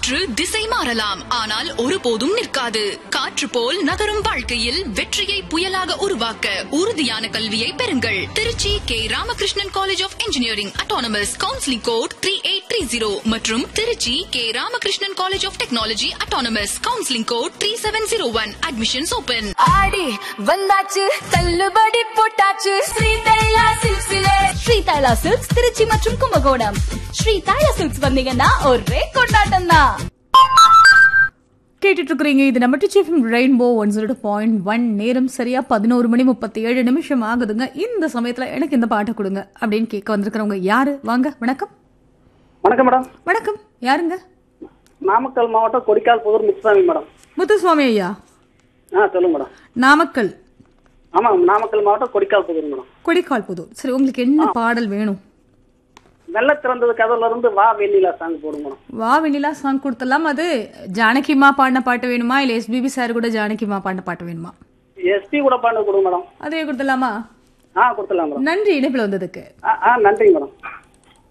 காற்று திசை மாறலாம் ஆனால் ஒருபோதும் நிற்காது காற்று போல் நகரும் வாழ்க்கையில் வெற்றியை புயலாக உருவாக்க உறுதியான கல்வியை பெறுங்கள் Trichy K Ramakrishnan college of engineering autonomous counselling code three eight three zero மற்றும் Trichy K Ramakrishnan college of technology autonomous counselling code three seven zero one admissions open ஆடி வந்தாச்சு தள்ளுபடி போட்டாச்சு ஸ்ரீ தைலா சில்க்ஸ்ல ஸ்ரீ தைலா சில்க்ஸ் திருச்சி மற்றும் கும்பகோணம் ஸ்ரீ தைலா சில்க்ஸ் வந்தீங்கன்னா ஒரே கொண்டாட்டம் தான் கேட்டுட்டு இருக்கிறீங்க இது நம்ம டிச்சிஃபிம் rainbow one zero point one நேரம் சரியா பதினோரு மணி முப்பத்தி ஏழு நிமிஷம் ஆகுதுங்க இந்த சமயத்துல எனக்கு இந்த பாட்டை கொடுங்க அப்படின்னு கேட்க வந்திருக்கிறவங்க யாரு வாங்க வணக்கம் வணக்கம் மேடம் வணக்கம் யாருங்க நாமக்கல் மாவட்டம் கொடிக்கால் புதூர் முத்துசாமி மேடம் முத்துசுவாமி ஐயா ஆ சொல்லுங்க மேடம் நாமக்கல் ஆமாம் நாமக்கல் மாவட்டம் கொடிக்கால் புதூர் மேடம் கொடிக்கால் புதூர் சரி உங்களுக்கு என்ன பாடல் வேணும் வெள்ள திறந்தது கதவுல இருந்து வா வெண்ணிலா சாங் போடுங்க மேடம் வா வெண்ணிலா சாங் கொடுத்தலாம் அது ஜானகிமா பாடின பாட்டு வேணுமா இல்ல எஸ்பிபி சார் கூட ஜானகிமா பாடின பாட்டு வேணுமா எஸ்பி கூட பாண்டு கொடுங்க மேடம் அதே கொடுத்தலாமா ஆ கொடுத்துடலாம் மேடம் நன்றி இணைப்பில் வந்ததுக்கு ஆ ஆ நன்றிங்க மேடம்